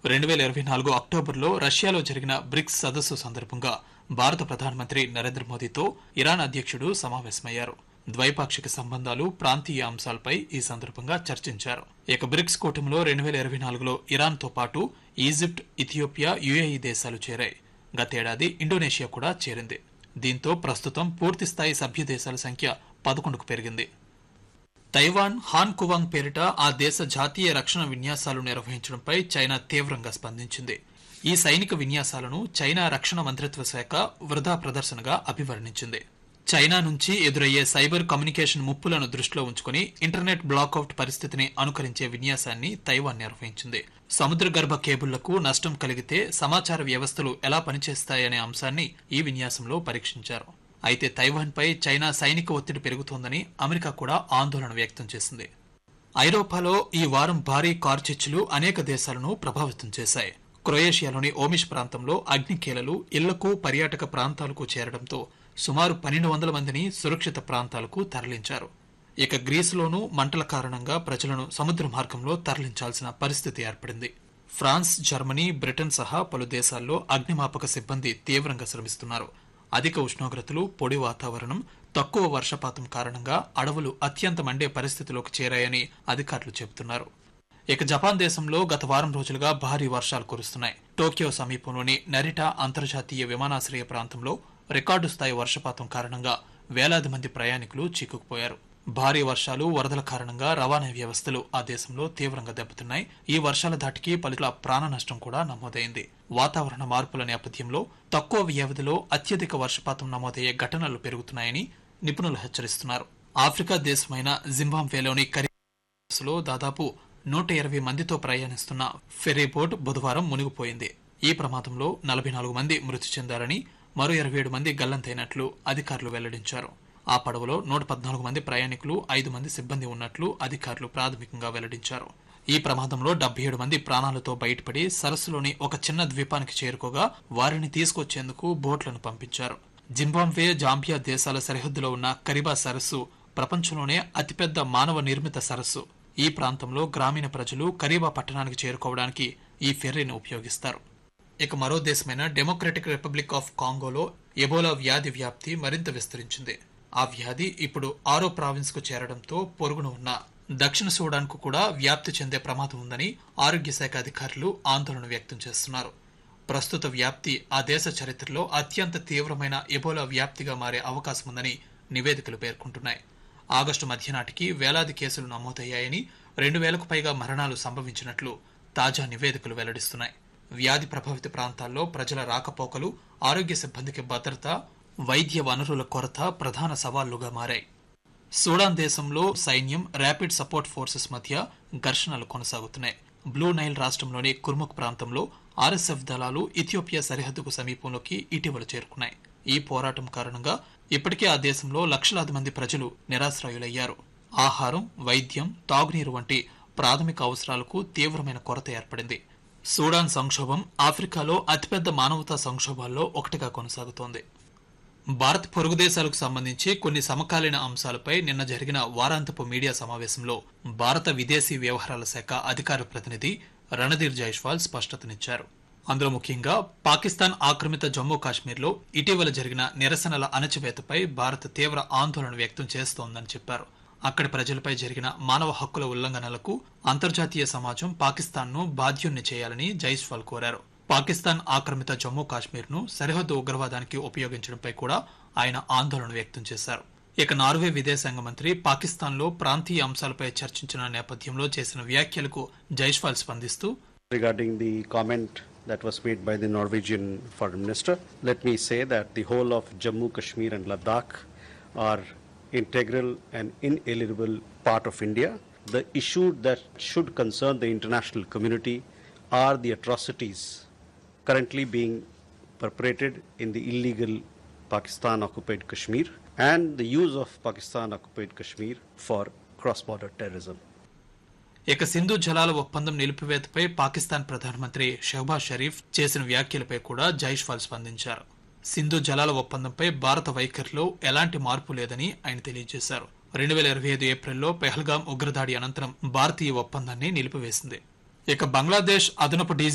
రెండు వేల ఇరవై నాలుగు అక్టోబర్లో రష్యాలో జరిగిన బ్రిక్స్ సదస్సు సందర్భంగా భారత ప్రధానమంత్రి నరేంద్ర మోదీతో ఇరాన్ అధ్యక్షుడు సమావేశమయ్యారు ద్వైపాక్షిక సంబంధాలు ప్రాంతీయ అంశాలపై ఈ సందర్భంగా చర్చించారు ఇక బ్రిక్స్ కూటమిలో రెండు వేల ఇరవై నాలుగులో ఇరాన్ తో పాటు ఈజిప్ట్ ఇథియోపియా యుఏఈ దేశాలు చేరాయి గతేడాది ఇండోనేషియా కూడా చేరింది దీంతో ప్రస్తుతం పూర్తిస్థాయి సభ్య దేశాల సంఖ్య పదకొండుకు పెరిగింది తైవాన్ హాన్ కువాంగ్ పేరిట ఆ దేశ జాతీయ రక్షణ విన్యాసాలు నిర్వహించడంపై చైనా తీవ్రంగా స్పందించింది ఈ సైనిక విన్యాసాలను చైనా రక్షణ మంత్రిత్వ శాఖ వృధా ప్రదర్శనగా అభివర్ణించింది చైనా నుంచి ఎదురయ్యే సైబర్ కమ్యూనికేషన్ ముప్పులను దృష్టిలో ఉంచుకుని ఇంటర్నెట్ బ్లాకౌట్ పరిస్థితిని అనుకరించే విన్యాసాన్ని తైవాన్ నిర్వహించింది సముద్ర గర్భ కేబుళ్లకు నష్టం కలిగితే సమాచార వ్యవస్థలు ఎలా పనిచేస్తాయనే అంశాన్ని ఈ విన్యాసంలో పరీక్షించారు అయితే తైవాన్పై చైనా సైనిక ఒత్తిడి పెరుగుతోందని అమెరికా కూడా ఆందోళన వ్యక్తం చేసింది ఐరోపాలో ఈ వారం భారీ కార్చిచ్చులు అనేక దేశాలను ప్రభావితం చేశాయి క్రొయేషియాలోని ఓమిష్ ప్రాంతంలో అగ్నికేలలు ఇళ్లకు పర్యాటక ప్రాంతాలకు చేరడంతో సుమారు పన్నెండు వందల మందిని సురక్షిత ప్రాంతాలకు తరలించారు ఇక గ్రీసులోనూ మంటల కారణంగా ప్రజలను సముద్ర మార్గంలో తరలించాల్సిన పరిస్థితి ఏర్పడింది ఫ్రాన్స్ జర్మనీ బ్రిటన్ సహా పలు దేశాల్లో అగ్నిమాపక సిబ్బంది తీవ్రంగా శ్రమిస్తున్నారు అధిక ఉష్ణోగ్రతలు పొడి వాతావరణం తక్కువ వర్షపాతం కారణంగా అడవులు అత్యంత మండే పరిస్థితిలోకి చేరాయని అధికారులు చెబుతున్నారు ఇక జపాన్ దేశంలో గత వారం రోజులుగా భారీ వర్షాలు కురుస్తున్నాయి టోక్యో సమీపంలోని నరిటా అంతర్జాతీయ విమానాశ్రయ ప్రాంతంలో రికార్డు స్థాయి వర్షపాతం కారణంగా వేలాది మంది ప్రయాణికులు చిక్కుకుపోయారు భారీ వర్షాలు వరదల కారణంగా రవాణా వ్యవస్థలు ఆ దేశంలో తీవ్రంగా దెబ్బతిన్నాయి ఈ వర్షాల ధాటికి పలువుల ప్రాణ నష్టం కూడా నమోదైంది వాతావరణ మార్పుల నేపథ్యంలో తక్కువ వ్యవధిలో అత్యధిక వర్షపాతం నమోదయ్యే ఘటనలు పెరుగుతున్నాయని నిపుణులు హెచ్చరిస్తున్నారు ఆఫ్రికా దేశమైన జింబాబ్వేలోని కరీ లో దాదాపు నూట ఇరవై మందితో ప్రయాణిస్తున్న ఫెర్రీ బోట్ బుధవారం మునిగిపోయింది ఈ ప్రమాదంలో నలభై నాలుగు మంది మృతి చెందారని మరో ఇరవై ఏడు మంది గల్లంతైనట్లు అధికారులు వెల్లడించారు ఆ పడవలో నూట పద్నాలుగు మంది ప్రయాణికులు ఐదు మంది సిబ్బంది ఉన్నట్లు అధికారులు ప్రాథమికంగా వెల్లడించారు ఈ ప్రమాదంలో డెబ్బై ఏడు మంది ప్రాణాలతో బయటపడి సరస్సులోని ఒక చిన్న ద్వీపానికి చేరుకోగా వారిని తీసుకొచ్చేందుకు బోట్లను పంపించారు జింబాబ్వే జాంబియా దేశాల సరిహద్దులో ఉన్న కరిబా సరస్సు ప్రపంచంలోనే అతిపెద్ద మానవ నిర్మిత సరస్సు ఈ ప్రాంతంలో గ్రామీణ ప్రజలు కరీబా పట్టణానికి చేరుకోవడానికి ఈ ఫెర్రీని ఉపయోగిస్తారు ఇక మరో దేశమైన డెమోక్రటిక్ రిపబ్లిక్ ఆఫ్ కాంగోలో ఎబోలా వ్యాధి వ్యాప్తి మరింత విస్తరించింది ఆ వ్యాధి ఇప్పుడు ఆరో ప్రావిన్స్ కు చేరడంతో పొరుగున ఉన్న దక్షిణ సూడాన్ కు కూడా వ్యాప్తి చెందే ప్రమాదం ఉందని ఆరోగ్య శాఖ అధికారులు ఆందోళన వ్యక్తం చేస్తున్నారు ప్రస్తుత వ్యాప్తి ఆ దేశ చరిత్రలో అత్యంత తీవ్రమైన ఎబోలా వ్యాప్తిగా మారే అవకాశం ఉందని నివేదికలు పేర్కొంటున్నాయి ఆగస్టు మధ్య నాటికి వేలాది కేసులు నమోదయ్యాయని రెండు వేలకు పైగా మరణాలు సంభవించినట్లు తాజా నివేదికలు వెల్లడిస్తున్నాయి వ్యాధి ప్రభావిత ప్రాంతాల్లో ప్రజల రాకపోకలు ఆరోగ్య సిబ్బందికి భద్రత వైద్య వనరుల కొరత ప్రధాన సవాళ్లుగా మారాయి సూడాన్ దేశంలో సైన్యం ర్యాపిడ్ సపోర్ట్ ఫోర్సెస్ మధ్య ఘర్షణలు కొనసాగుతున్నాయి బ్లూ నైల్ రాష్ట్రంలోని కుర్ముక్ ప్రాంతంలో ఆర్ఎస్ఎఫ్ దళాలు ఇథియోపియా సరిహద్దుకు సమీపంలోకి ఇటీవల చేరుకున్నాయి ఈ పోరాటం కారణంగా ఇప్పటికే ఆ దేశంలో లక్షలాది మంది ప్రజలు నిరాశ్రయులయ్యారు ఆహారం వైద్యం తాగునీరు వంటి ప్రాథమిక అవసరాలకు తీవ్రమైన కొరత ఏర్పడింది సూడాన్ సంక్షోభం ఆఫ్రికాలో అతిపెద్ద మానవతా సంక్షోభాల్లో ఒకటిగా కొనసాగుతోంది భారత్ పొరుగు దేశాలకు సంబంధించి కొన్ని సమకాలీన అంశాలపై నిన్న జరిగిన వారాంతపు మీడియా సమావేశంలో భారత విదేశీ వ్యవహారాల శాఖ అధికార ప్రతినిధి రణధీర్ జైష్వాల్ స్పష్టతనిచ్చారు అందులో ముఖ్యంగా పాకిస్తాన్ ఆక్రమిత జమ్మూ కాశ్మీర్లో ఇటీవల జరిగిన నిరసనల అణచివేతపై భారత్ తీవ్ర ఆందోళన వ్యక్తం చేస్తోందని చెప్పారు అక్కడి ప్రజలపై జరిగిన మానవ హక్కుల ఉల్లంఘనలకు అంతర్జాతీయ సమాజం పాకిస్తాన్ను బాధ్యుణ్ణి చేయాలని జైస్వాల్ కోరారు పాకిస్తాన్ ఆక్రమిత జమ్మూ కాశ్మీర్ను సరిహద్దు ఉగ్రవాదానికి ఉపయోగించడంపై కూడా ఆయన ఆందోళన వ్యక్తం చేశారు ఇక నార్వే విదేశాంగ మంత్రి పాకిస్తాన్లో ప్రాంతీయ అంశాలపై చర్చించిన నేపథ్యంలో చేసిన వ్యాఖ్యలకు జైస్వాల్ స్పందిస్తూ regarding the comment that was made by the Norwegian foreign minister. Let me say that the whole of Jammu, Kashmir and Ladakh are integral and inalienable part of India. The issue that should concern the international community are the atrocities currently being perpetrated in the illegal Pakistan occupied Kashmir and the use of Pakistan occupied Kashmir for cross-border terrorism. ఇక సింధు జలాల ఒప్పందం నిలిపివేతపై పాకిస్తాన్ ప్రధానమంత్రి షహబాజ్ షరీఫ్ చేసిన వ్యాఖ్యలపై కూడా జైష్వాల్ స్పందించారు సింధు జలాల ఒప్పందంపై భారత వైఖరిలో ఎలాంటి మార్పు లేదని ఆయన తెలియజేశారు రెండు వేల ఇరవై ఐదు ఏప్రిల్లో పెహల్గాం ఉగ్రదాడి అనంతరం భారతీయ ఒప్పందాన్ని నిలిపివేసింది ఇక బంగ్లాదేశ్ అదనపు డీజీ